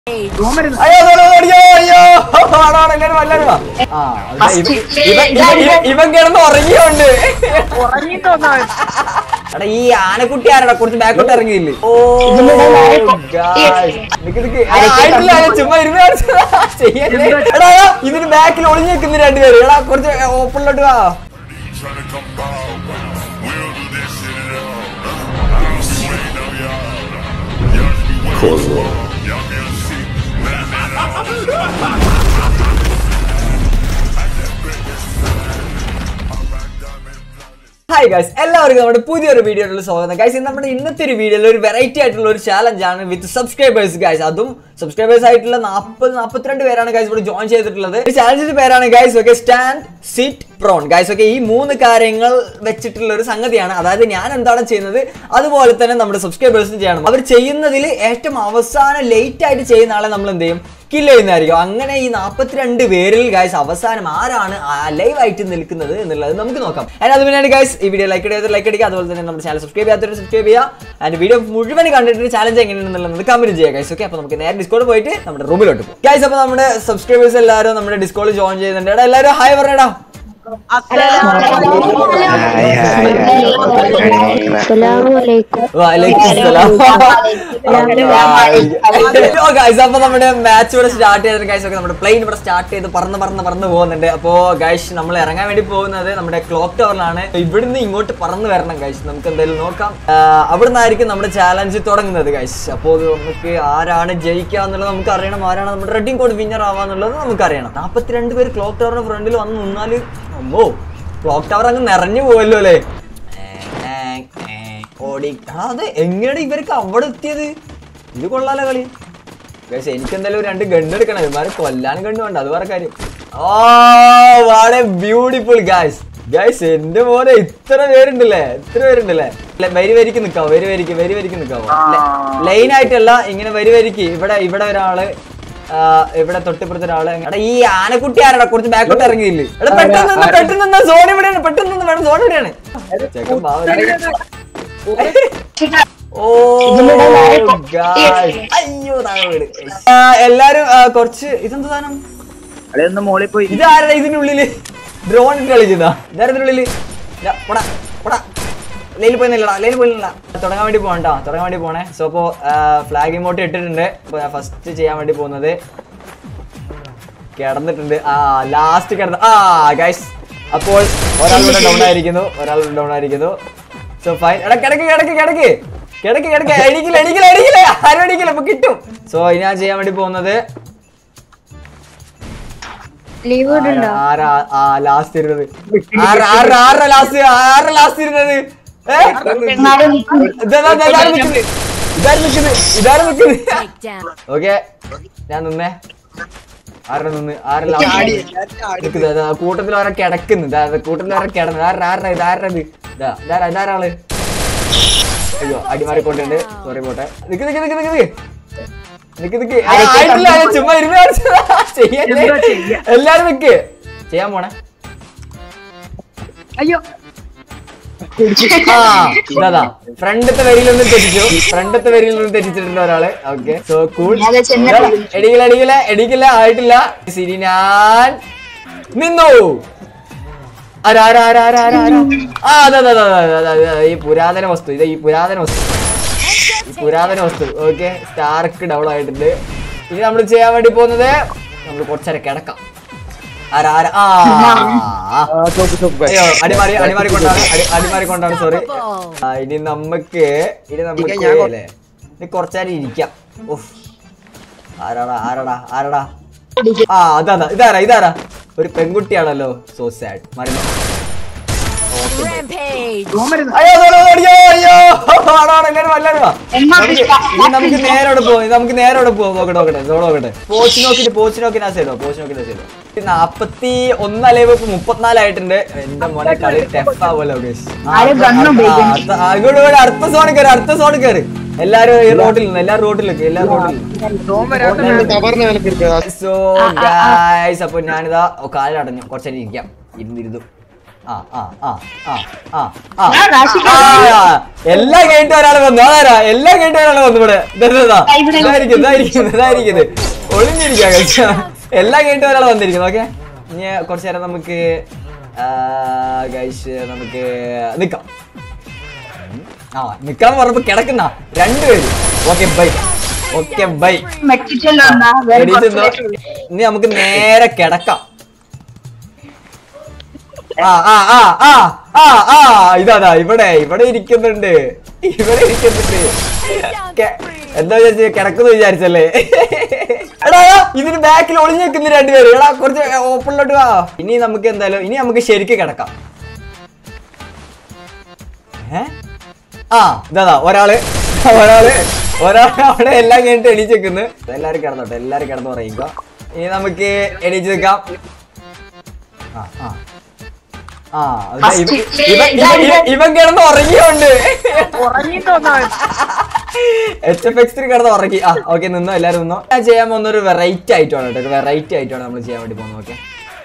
അയ്യോ അതോടെ ഓടിയോ അയ്യോ ആണോ ആണോ എല്ലാരും എല്ലാരും വാ. ആ ഇവ- ഇവ- ഇവ- ഇവ- ഇവ- ഇവൻ കിടന്ന് ഉറങ്ങിയുണ്ട് എടാ ഈ ആനക്കുട്ടി ആരടാ കുറച്ച് ബാക്കോട്ട് ഇറങ്ങിയില്ലേ ഓ guys. നിക്ക് നിക്ക്. ആ, ആയിട്ടില്ല, ഞാൻ ചുമ്മാ ഇരുന്ന് കാണിച്ചതാ. ചെയ്യല്ലേ എടാ എടാ, ഇതിന് ബാക്കിൽ ഒളിഞ്ഞു നിൽക്കുന്ന രണ്ടുപേര് എടാ കുറച്ച് ഓപ്പണിലോട്ട് വാ trying to come by. We'll do this shit at all. I don't see waiting on y'all. Y'all just be waiting for Y'all be on see. Man, man, hi guys എല്ലാവർക്കും നമ്മുടെ പുതിയൊരു വീഡിയോയിലുള്ള സ്വാഗതം ഗൈസ് നമ്മുടെ ഇന്നത്തെ ഒരു വീഡിയോയിൽ ഒരു വെറൈറ്റി ആയിട്ടുള്ള ഒരു ചാലഞ്ച് ആണ് വിത്ത് സബ്സ്ക്രൈബേഴ്സ് ഗൈസ് അതും സബ്സ്ക്രൈബേഴ്സ് ആയിട്ടുള്ള നാൽപ്പത് നാൽപ്പത്തിരണ്ട് പേരാണ് ഗൈസ് ഇവിടെ ജോയിൻ ചെയ്തിട്ടുള്ളത് ഈ ചാലഞ്ചിന്റെ പേരാണ് guys okay stand sit prone guys okay ഈ മൂന്ന് കാര്യങ്ങൾ വെച്ചിട്ടുള്ള ഒരു സംഗതിയാണ് അതായത് ഞാൻ എന്താണ് ചെയ്യുന്നത് അതുപോലെ തന്നെ നമ്മുടെ സബ്സ്ക്രൈബേഴ്സും ചെയ്യണം അവർ ചെയ്യുന്നതിൽ ഏറ്റവും അവസാനം ലേറ്റ് ആയിട്ട് ചെയ്യുന്ന ആളെ നമ്മൾ എന്ത് ചെയ്യും കില്ല് ചെയ്യുന്നതായിരിക്കും അങ്ങനെ ഈ നാൽപ്പത്തിരണ്ട് പേരിൽ ഗൈസ് അവസാനം ആരാണ് ലൈവ് ആയിട്ട് നിൽക്കുന്നത് എന്നുള്ളത് നമുക്ക് നോക്കാം ആൻഡ് അത് പിന്നീട് ഗൈസ് ഈ വീഡിയോ ലൈക്ക് ചെയ്ത് ലൈക്ക് അടിക്കുക അതുപോലെ തന്നെ നമ്മുടെ ചാനൽ സബ്സ്ക്രൈബ് ചെയ്യാത്തവർ സബ്സ്ക്രൈബ് ചെയ്യുക ആൻഡ് വീഡിയോ മുഴുവൻ കണ്ടിട്ട് ചാലഞ്ച് എങ്ങനെയാണെന്നുള്ളത് കമന്റ് ചെയ്യുക ഗൈസ് ഓക്കെ അപ്പോൾ നമുക്ക് നേരെ ഡിസ്കോഡ് പോയിട്ട് നമ്മുടെ റൂമിലോട്ട് പോകും ഗൈസ് അപ്പോൾ നമ്മുടെ സബ്സ്ക്രൈബേഴ്സ് എല്ലാവരും നമ്മുടെ ഡിസ്കോഡിൽ ജോയിൻ ചെയ്യുന്നുണ്ട് എടാ എല്ലാവരും ഹായ് പറയടാ അസ്സലാമലൈക്കും വലൈക്കും സലാം. ഓ ഗൈസ് അപ്പൊ നമ്മുടെ മാച്ച് ഇവിടെ സ്റ്റാർട്ട് ചെയ്തിട്ട് ഗൈസ് ഒക്കെ നമ്മുടെ പ്ലെയിൻ ഇവിടെ സ്റ്റാർട്ട് ചെയ്ത് പറന്ന് പറന്ന് പറന്ന് പോകുന്നുണ്ട് അപ്പോ ഗൈസ് നമ്മൾ ഇറങ്ങാൻ വേണ്ടി പോകുന്നത് നമ്മുടെ ക്ലോക്ക് ടവറിലാണ് ഇവിടുന്ന് ഇങ്ങോട്ട് പറന്ന് വരണം ഗൈസ് നമുക്ക് എന്തായാലും നോക്കാം ആ, അവിടുന്ന് ആയിരിക്കും നമ്മുടെ ചാലഞ്ച് തുടങ്ങുന്നത് ഗൈസ് അപ്പോൾ നമുക്ക് ആരാണ് ജയിക്കുക എന്നുള്ളത് നമുക്ക് അറിയണം ആരാണ് നമ്മുടെ റെഡിങ് കോഡ് വിന്നർ ആവാന്നുള്ളത് നമുക്ക് അറിയണം നാൽപ്പത്തിരണ്ട് പേര് ക്ലോക്ക് ടവറിന്റെ ഫ്രണ്ടിൽ വന്ന് നിന്നാല് അമ്മോ ക്ലോക്ക് ടവർ അങ്ങ് നിറഞ്ഞു പോയല്ലോ അല്ലേ ഓടി ആ, അത് എങ്ങനെയാണ് ഇവർക്ക് അവിടെ എത്തിയത് ഇത് കൊള്ളാലോ കളി ഗൈസ് എനിക്ക് എന്തായാലും രണ്ട് ഗണ്ണ് എടുക്കണം ഇവന്മാരെ കൊല്ലാനും ഗണ്ണ് വേണ്ട അത് വേറെ കാര്യം ഓ വാടെ ബ്യൂട്ടിഫുൾ ഗൈസ് ഗൈസ് എന്റെ മോനെ ഇത്ര പേരുണ്ടല്ലേ ഇത്ര പേരുണ്ടല്ലേ ല- വരി വരിക്ക് നിക്കാവോ വരി വരിക്ക് വരി വരിക്ക് നിക്കാവോ ലൈൻ ആയിട്ടല്ല ഇങ്ങനെ വരി വരിക്ക് ഇവിടെ ഇവിടെ ഒരാള് ആ, ഇവിടെ തൊട്ടിപ്പുറത്ത് ഒരാള് എടാ ഈ ആനക്കുട്ടി ആരടാ കുറച്ച് ബാക്കോട്ട് ഇറങ്ങിയില്ലേ എടാ പെട്ടെന്ന് നിന്ന്, പെട്ടെന്ന് നിന്ന് സോൺ ഇവിടെയാണ് പെട്ടെന്ന് നിന്ന് വേണം സോൺ ഇവിടെയാണ് ചെക്കൻ പാവം ഓ guys. അയ്യോ താഴെ വീട് ആ, എല്ലാരും ആ, കുറച്ച് ഇതെന്താ സാധനം അതൊന്ന് മോളിൽ പോയി ഇതാരാ ഇതിന്റെ ഉള്ളില് ഡ്രോൺ ഇട്ട് കളിക്കുന്നതാ ഇതാരുടെ ഉള്ളില് ഇതാ, പോടാ പോടാ ലൈനിൽ പോയി നില്ലടാ ലൈനിൽ പോയി നില്ല തുടങ്ങാൻ വേണ്ടി പോകണ്ട തുടങ്ങാൻ വേണ്ടി പോണേ സോ അപ്പോ ഫ്ലാഗ് ഇമോട്ട് ഇട്ടിട്ടുണ്ട് ഫസ്റ്റ് ചെയ്യാൻ വേണ്ടി പോകുന്നത് കിടന്നിട്ടുണ്ട് ആ ലാസ്റ്റ് കിടന്ന് ആ ഗൈസ് അപ്പോൾ ഒരാളുടെ ഡൗൺ ആയിരിക്കുന്നു ഒരാളുടെ ഡൗൺ ആയിരിക്കുന്നു സോ ഫൈൻ എടാ കിടക്ക് കിടക്ക് കിടക്ക് കിടക്ക് കിടക്ക് എണീക്കില്ല എണീക്കില്ല എണീക്കില്ല ആരും എണീക്കില്ല ഇപ്പൊ കിട്ടും സോ ഇനി ഞാൻ ചെയ്യാൻ വേണ്ടി പോകുന്നത് ലീവ് ഇടുണ്ടോ ആരാ ആ ലാസ്റ്റ് ഇരുന്നത് ആരാ ആരാ ആരാ ലാസ്റ്റ് ആരാ ലാസ്റ്റ് ഇരുന്നത് ഏ? ഇതാ, ഇതാ, ഇതാ, ഇതാര് നിക്കുന്നെ? ഇതാര് നിക്കുന്നെ? ഇതാര് നിക്കുന്നെ? ഓക്കെ ഞാൻ നിന്നേ ആരുടെ നിന്ന് ആരെ നിക്കുന്നത് കൂട്ടത്തിൽ ആരെ കിടക്കുന്നു ഇതാ, ഇതാ, കൂട്ടത്തിൽ ആരെ കിടന്നു ആരുടെ ആരുടെ ഇത് ആരുടെ ഇത് ഇതാ ഇതാരാ ഇതാരാള് അയ്യോ അടിമാറിക്കൊണ്ടുണ്ട് സോറി പോട്ടെ നിക്ക് നിക്ക് നിക്ക് നിക്ക് നിക്ക് നിക്ക് നിക്ക് ആ, ആയിട്ടില്ല ഞാൻ ചുമ്മാ ഇരുന്ന് കാണിച്ചതാ. ചെയ്യല്ലേ എന്താ ചെയ്യാ? എല്ലാരും നിക്ക് ചെയ്യാൻ പോണേ അയ്യോ ആ ഇതാ ഫ്രണ്ടത്തെ വരിയിൽ നിന്ന് തെറ്റിച്ചു ഫ്രണ്ടത്തെ വരിയിൽ നിന്ന് തെറ്റിച്ചിട്ടുണ്ട് ഒരാള് ഓക്കെ സോ കൂൾ എടിക്കില്ല എടിക്കില്ല എടിക്കില്ല ആയിട്ടില്ല സിരി ഞാൻ നിന്നു ആരാ, ആരാ, ആരാ, ആരാ, ആരാ, ആരാ? ആ അതെ അതെ അതെ അതെ, അതെ, അതെ, അതെ, ഈ പുരാതന വസ്തു ഇത് ഈ പുരാതന വസ്തു ഈ പുരാതന വസ്തു ഓക്കെ സ്റ്റാർക്ക് ഡൗൺ ആയിട്ടുണ്ട് ഇനി നമ്മൾ ചെയ്യാൻ വേണ്ടി പോകുന്നത് നമ്മൾ കുറച്ചേരം കിടക്കാം ആരാ ആരാ ആ അയ്യോ അടിമാറി അടിമാറി കൊണ്ടാണ് അടി- അടിമാറി കൊണ്ടാണ് സോറി ഇനി നമുക്ക് ഇനി നമുക്ക് അല്ലേ ഇനി കുറച്ചേരം ഇരിക്കാം ഉഫ്. ആരാടാ ആരാടാ ആരാടാ ആ അതാ അതാ. ഇതാരാ ഇതാരാ ഒരു പെൺകുട്ടിയാണല്ലോ സോ സാഡ് മരണം അയ്യോ അതോടെ ഓടിയോ അയ്യോ ആണോ ആണോ എല്ലാരും എല്ലാരും വാ നമുക്ക് ഇനി നമുക്ക് നേരോടെ പോവാം ഇനി നമുക്ക് നേരോടെ പോവാം നോക്കട്ടെ നോക്കട്ടെ സോളോ നോക്കട്ടെ പോസ്റ്റ് നോക്കിട്ട് പോസ്റ്റ് നോക്കി ആ സൈഡോ പോസ്റ്റ് നോക്കി സൈഡോ നാപ്പത്തി ഒന്നല്ലേ ഇപ്പൊ മുപ്പത്തിനാലായിട്ടുണ്ട് എന്റെ മോനെ കളി ടെഫ് ആവുമല്ലോ ഗൈസ് അങ്ങോട്ട് പോയി അടുത്ത സോണിൽ കയറി അടുത്ത സോണിൽ കയറി എല്ലാരും ഈ റോഡിൽ നിന്ന് എല്ലാരും റോഡിൽ നിൽക്കും എല്ലാ റോഡിൽ സോ ഗൈസ് അപ്പൊ ഞാനിതാ ഓ, കാലിലടഞ്ഞു കുറച്ചേരം ഇരിക്കാം ഇരുന്നിരുന്നു ആ ആ ആ ആ ആ ആ ആ, റാഷിദ് ആ, എല്ലാം കേട്ട് ഒരാൾ വന്നു അതാരാ എല്ലാം കേട്ട് ഒരാൾ വന്നു ഇവിടെ ദേ, ദേ, ദാ. ഇവിടെ. ഇതായിരിക്കും ഇതായിരിക്കും ഇതായിരിക്കും ഒളിഞ്ഞിരിക്കാ കഴിച്ച എല്ലാം കേട്ട് ഒരാൾ വന്നിരിക്കുന്നു ഓക്കെ ഇനി കുറച്ചു നേരം നമുക്ക് ഗൈസ് നമുക്ക് നിക്കാം ഉം. ആ നിക്കാന്ന് പറഞ്ഞപ്പോ കിടക്കുന്ന രണ്ടുപേര് ഓക്കെ ബൈ ഓക്കെ ബൈ മെച്ചിച്ചല്ലോ എന്നാ വേറെ എണീറ്റ് കുറച്ച് നിന്നോ. ഇനി നമുക്ക് നേരെ കിടക്കാം ആ ആ ആ ആ ആ ആ ഇതാ ഇവിടെ ഇവിടെ ഇരിക്കുന്നുണ്ട് ഇവിടെ ഇരിക്കുന്നുണ്ട് കെ- എന്താ വിചാരിച്ചു കിടക്കുന്നു വിചാരിച്ചല്ലേ എടാ എടാ, ഇതിന് ബാക്കിൽ ഒളിഞ്ഞു നിൽക്കുന്ന രണ്ടുപേര് എടാ കുറച്ച് ഓപ്പണിലോട്ട് വാ ഇനി നമുക്ക് എന്തായാലും ഇനി നമുക്ക് ശരിക്ക് കിടക്കാം ഏ ആ ഇതാ ഒരാള് ഒരാള് ഒരാള് അവിടെ എല്ലാം കഴിഞ്ഞിട്ട് എണീച്ച് നിൽക്കുന്നു എല്ലാരും കിടന്നോട്ടെ എല്ലാരും കിടന്നു പറയുക ഇനി നമുക്ക് എണീച്ച് നിൽക്കാം ആ ആ ആ അതാ ഇവ- ഇവ- ഇവ- ഇവ- ഇവൻ കിടന്ന് ഉറങ്ങിയുണ്ട് എച്ച് എഫ് എക്സ് കിടന്ന് ഉറങ്ങി ആ ഓക്കെ നിന്നോ എല്ലാരും നിന്നോ ഞാൻ ചെയ്യാൻ പോകുന്ന ഒരു വെറൈറ്റി ആയിട്ടാണ് കേട്ടോ ഒരു വെറൈറ്റി ആയിട്ടാണ് നമ്മൾ ചെയ്യാൻ വേണ്ടി പോകുന്നത് ഓക്കെ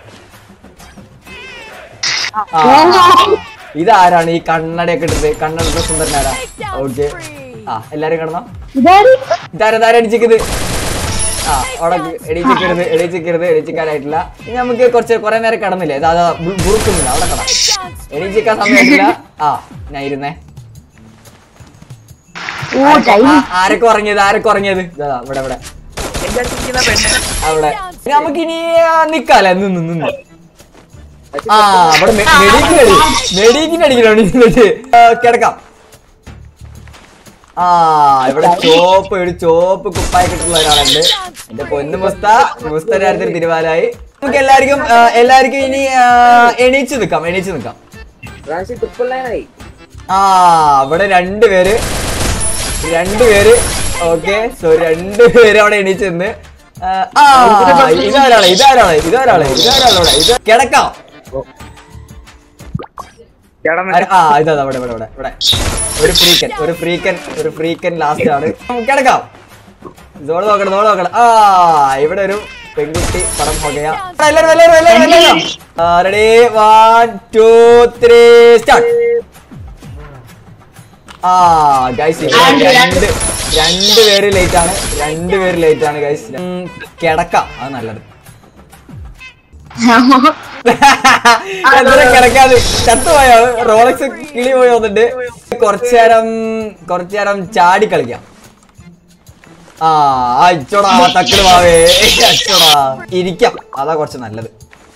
ഇതാരാണ് ഈ കണ്ണടയൊക്കെ ഇട്ടിട്ട് കണ്ണട സുന്ദരനാരാ ഓക്കെ ആ എല്ലാരും കിടന്നോ ഇതാര് ഇതാരാ ഇതാരാ അടിച്ചിക്കുന്നത് ആ അവിടെ എണീച്ചിക്കരുത് എണീച്ചിക്കരുത് എണീച്ചിക്കാനായിട്ടില്ല ഇനി നമുക്ക് കുറച്ച് കുറെ നേരം കിടന്നില്ലേ ഇതാ അതാ ബുറുക്കുന്നില്ല അവിടെ കട എണീച്ചിക്കാൻ സമയമില്ല ആ ഞാൻ ഇരുന്നേ ഓ ടൈം ആ, ആരൊക്കെ ഉറങ്ങിയത് ആരൊക്കെ ഉറങ്ങിയത് ഇതാ ഇവിടെ ഇവിടെ എന്റെ അടുത്തിരിക്കുന്ന പെണ്ണ് അവിടെ ഇനി നമുക്കിനി ആ, നിക്കാല്ലേ നിന്ന് നിന്ന് ആ അവിടെ മെഡീക്കിനടി മെഡീക്കിനടിക്കണോ നിന്നിട്ട് ആ, കിടക്കാം ആ ഇവിടെ ചോപ്പ് ഒരു ചോപ്പ് കുപ്പായി കിട്ടുള്ള ഒരാളുണ്ട് എന്റെ പൊന്നു മുസ്ത മുസ്ത കാര്യത്തിൽ തിരുവാലായി നമുക്ക് എല്ലാവർക്കും ആ, എല്ലാവർക്കും ഇനി ആ, എണീച്ച് നിക്കാം എണീച്ച് നിക്കാം റാഷി ട്രിപ്പിൾ നയനായി ആ അവിടെ രണ്ടുപേര് രണ്ടുപേര് ഓക്കെ സോ രണ്ടുപേര് അവിടെ എണീച്ച് നിന്ന് ആ, ആ ഇതാരാളെ ഇതാരാളെ ഇതാരാളെ ഇതാരാളെ ഇത് കിടക്കാം കിടന്ന് അര- ആ ഇതാ ഇതാ, ഇവിടെ ഇവിടെ ഇവിടെ ഇവിടെ ഒരു ഫ്രീക്കൻ ഒരു ഫ്രീക്കൻ ഒരു ഫ്രീക്കൻ ലാസ്റ്റ് ആണ് നമുക്ക് കിടക്കാം ഇതോട് നോക്കണം ഇതോട് നോക്കണം ആ ഇവിടെ ഒരു പെൺകുട്ടി പടം ഹോകയാ എല്ലാരും എല്ലാരും എല്ലാരും എല്ലാരും ready one two three start ആ ഗൈസ് ഇവിടെ രണ്ട് രണ്ട് പേര് ലേറ്റ് ആണ് രണ്ട് പേര് ലേറ്റ് ആണ് ഗൈസ് കിടക്കാം അത് നല്ലത് എന്തിനാ കിടക്കാതെ ചത്തുപോയോ റോളക്സ് കിളി പോയി വന്നിട്ട് കുറച്ചു നേരം കുറച്ചു നേരം ചാടി കളിക്കാം ആ അച്ചോടാ തക്കിട് മാവേ അച്ചോടാ ഇരിക്കാം അതാ കുറച്ച് നല്ലത്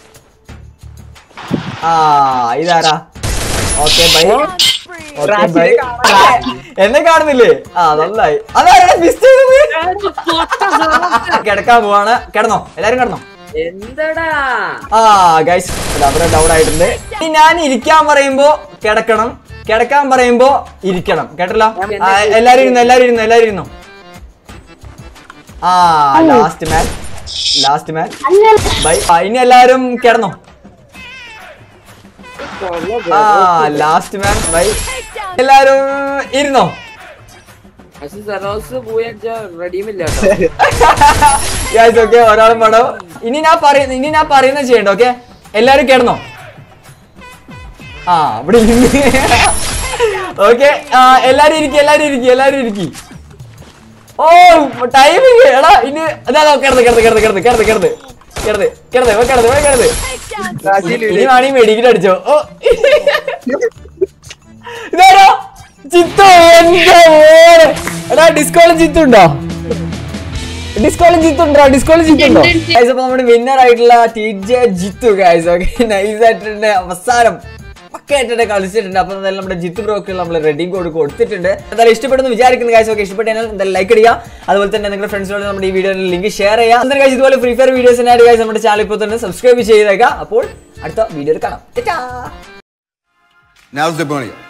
ആ ഇതാരാ ഓക്കെ ബൈ ഓക്കെ ബൈ എന്നെ കാണുന്നില്ലേ ആ നന്നായി അതാരാ മിസ് ചെയ്തത് കിടക്കാൻ പോവാണ് കിടന്നോ എല്ലാരും കിടന്നോ എന്തടാ ആ ഗൈസ് അവിടെ ഡൗൺ ആയിട്ടുണ്ട് ഇനി ഞാൻ ഇരിക്കാൻ പറയുമ്പോ കിടക്കണം കിടക്കാൻ പറയുമ്പോ ഇരിക്കണം കേട്ടല്ലോ ആ, എല്ലാരും ഇരുന്നു എല്ലാരും ഇരുന്നു എല്ലാരും ഇരുന്നു ആ last man last man bye ആ, ഇനി എല്ലാരും കിടന്നോ ആ ലാസ്റ്റ് മാൻ ബൈ എല്ലാരും ഇരുന്നോ പക്ഷെ സെറോസ് പോയി റെഡിയുമില്ല ഗൈസ് ഓക്കെ ഒരാളും പടം ഇനി ഞാൻ പറയുന്ന ഇനി ഞാൻ പറയുന്നത് ചെയ്യണ്ട ഓക്കെ എല്ലാരും കിടന്നോ ആ ഇവിടെ ഓക്കെ എല്ലാരും ഇരിക്കി എല്ലാരും ഇരിക്കി എല്ലാരും ഇരിക്കി ഓ ടൈമിങ് എടാ ഇനി അതാ അതാ, കിടന്ന് കിടന്ന് കിടന്ന് കിടന്ന് കിടന്ന് കിടന്ന് കിടന്ന് കിടന്ന് ഓ, കിടന്ന് ഓ, കിടന്ന് ഇനി വേണമെങ്കിൽ മെഡിക്കൽ അടിച്ചോ ഓ ഇതാരോ ചിത്തു എന്റെ മോനെ. എടാ ഡിസ്കോളും ചിത്തുണ്ടോ ഡിസ്കോളും ജിത്തുണ്ടോ ഡിസ്കോളും ജിത്തുണ്ടോ ഗൈസ് അപ്പൊ നമ്മുടെ വിന്നർ ആയിട്ടുള്ള T J Jithu guys okay nice ആയിട്ടുണ്ട് അവസാനം പക്കയായിട്ട് കളിച്ചിട്ടുണ്ട് അപ്പൊ എന്തായാലും നമ്മുടെ ജിത്തു ബ്രോക്ക് നമ്മൾ റെഡിങ് കോഡ് കൊടുത്തിട്ടുണ്ട് എന്തായാലും ഇഷ്ടപ്പെടുന്നു വിചാരിക്കുന്നു ഗൈസ് ഓക്കെ ഇഷ്ടപ്പെട്ടെങ്കിൽ എന്തായാലും ലൈക്ക് ചെയ്യുക അതുപോലെ തന്നെ നിങ്ങളുടെ ഫ്രണ്ട്സിനോട് നമ്മുടെ ഈ വീഡിയോ ലിങ്ക് ഷെയർ ചെയ്യുക എന്തായാലും ഗൈസ് ഇതുപോലെ ഫ്രീ ഫയർ വീഡിയോസിനായിട്ട് ഗൈസ് നമ്മുടെ ചാനൽ ഇപ്പോൾ തന്നെ സബ്സ്ക്രൈബ് ചെയ്തേക്കാം അപ്പോൾ അടുത്ത വീഡിയോയിൽ കാണാം Ta-ta. Now's the bunny.